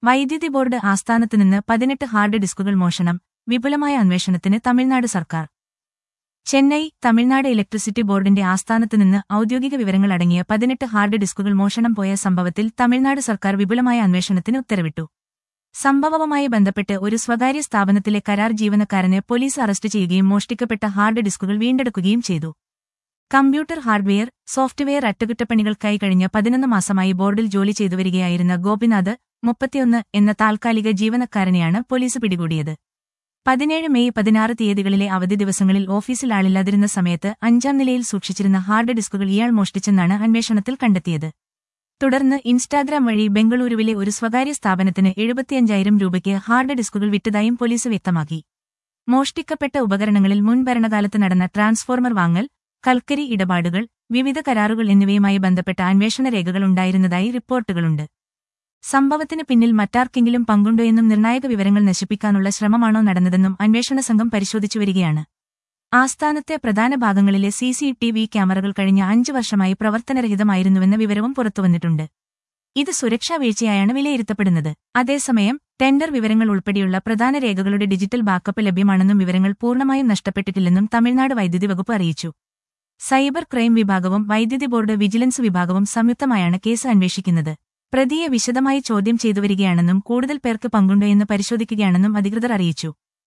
വൈദ്യുതി ബോർഡ് ആസ്ഥാനത്ത് നിന്ന് പതിനെട്ട് ഹാർഡ് ഡിസ്കുകൾ മോഷണം വിപുലമായ അന്വേഷണത്തിന് തമിഴ്നാട് സർക്കാർ ചെന്നൈ തമിഴ്നാട് ഇലക്ട്രിസിറ്റി ബോർഡിന്റെ ആസ്ഥാനത്ത് നിന്ന് ഔദ്യോഗിക വിവരങ്ങൾ അടങ്ങിയ പതിനെട്ട് ഹാർഡ് ഡിസ്കുകൾ മോഷണം പോയ സംഭവത്തിൽ തമിഴ്നാട് സർക്കാർ വിപുലമായ അന്വേഷണത്തിന് ഉത്തരവിട്ടു സംഭവവുമായി ബന്ധപ്പെട്ട് ഒരു സ്വകാര്യ സ്ഥാപനത്തിലെ കരാർ ജീവനക്കാരനെ പോലീസ് അറസ്റ്റ് ചെയ്യുകയും മോഷ്ടിക്കപ്പെട്ട ഹാർഡ് ഡിസ്കുകൾ വീണ്ടെടുക്കുകയും ചെയ്തു കമ്പ്യൂട്ടർ ഹാർഡ്വെയർ സോഫ്റ്റ്വെയർ അറ്റകുറ്റപ്പണികൾക്കായി കഴിഞ്ഞ പതിനൊന്ന് മാസമായി ബോർഡിൽ ജോലി ചെയ്തുവരികയായിരുന്ന ഗോപിനാഥ് മുപ്പത്തിയൊന്ന് എന്ന താൽക്കാലിക ജീവനക്കാരനെയാണ് പോലീസ് പിടികൂടിയത് പതിനേഴ് മെയ് പതിനാറ് തീയതികളിലെ അവധി ദിവസങ്ങളിൽ ഓഫീസിൽ ആളില്ലാതിരുന്ന സമയത്ത് അഞ്ചാം നിലയിൽ സൂക്ഷിച്ചിരുന്ന ഹാർഡ് ഡിസ്കുകൾ ഇയാൾ മോഷ്ടിച്ചെന്നാണ് അന്വേഷണത്തിൽ കണ്ടെത്തിയത് തുടർന്ന് ഇൻസ്റ്റാഗ്രാം വഴി ബംഗളൂരുവിലെ ഒരു സ്വകാര്യ സ്ഥാപനത്തിന് എഴുപത്തിയഞ്ചായിരം രൂപയ്ക്ക് ഹാർഡ് ഡിസ്കുകൾ വിറ്റതായും പോലീസ് വ്യക്തമാക്കി മോഷ്ടിക്കപ്പെട്ട ഉപകരണങ്ങളിൽ മുൻ ഭരണകാലത്ത് നടന്ന ട്രാൻസ്ഫോർമർ വാങ്ങൽ കൽക്കരി ഇടപാടുകൾ വിവിധ കരാറുകൾ എന്നിവയുമായി ബന്ധപ്പെട്ട അന്വേഷണ രേഖകൾ ഉണ്ടായിരുന്നതായി റിപ്പോർട്ടുകളുണ്ട് സംഭവത്തിന് പിന്നിൽ മറ്റാർക്കെങ്കിലും പങ്കുണ്ടോയെന്നും നിർണായക വിവരങ്ങൾ നശിപ്പിക്കാനുള്ള ശ്രമമാണോ നടന്നതെന്നും അന്വേഷണ സംഘം പരിശോധിച്ചുവരികയാണ് ആസ്ഥാനത്തെ പ്രധാന ഭാഗങ്ങളിലെ സി സി ടി വി ക്യാമറകൾ കഴിഞ്ഞ അഞ്ചു വർഷമായി പ്രവർത്തനരഹിതമായിരുന്നുവെന്ന വിവരവും പുറത്തുവന്നിട്ടുണ്ട് ഇത് സുരക്ഷാ വീഴ്ചയായാണ് വിലയിരുത്തപ്പെടുന്നത് അതേസമയം ടെൻഡർ വിവരങ്ങൾ ഉൾപ്പെടെയുള്ള പ്രധാന രേഖകളുടെ ഡിജിറ്റൽ ബാക്കപ്പ് ലഭ്യമാണെന്നും വിവരങ്ങൾ പൂർണ്ണമായും നഷ്ടപ്പെട്ടിട്ടില്ലെന്നും തമിഴ്നാട് വൈദ്യുതി വകുപ്പ് അറിയിച്ചു സൈബർ ക്രൈം വിഭാഗവും വൈദ്യുതി ബോർഡ് വിജിലൻസ് വിഭാഗവും സംയുക്തമായാണ് കേസ് അന്വേഷിക്കുന്നത് പ്രതിയെ വിശദമായി ചോദ്യം ചെയ്തുവരികയാണെന്നും കൂടുതൽ പേർക്ക് പങ്കുണ്ടോയെന്ന് പരിശോധിക്കുകയാണെന്നും അധികൃതർ അറിയിച്ചു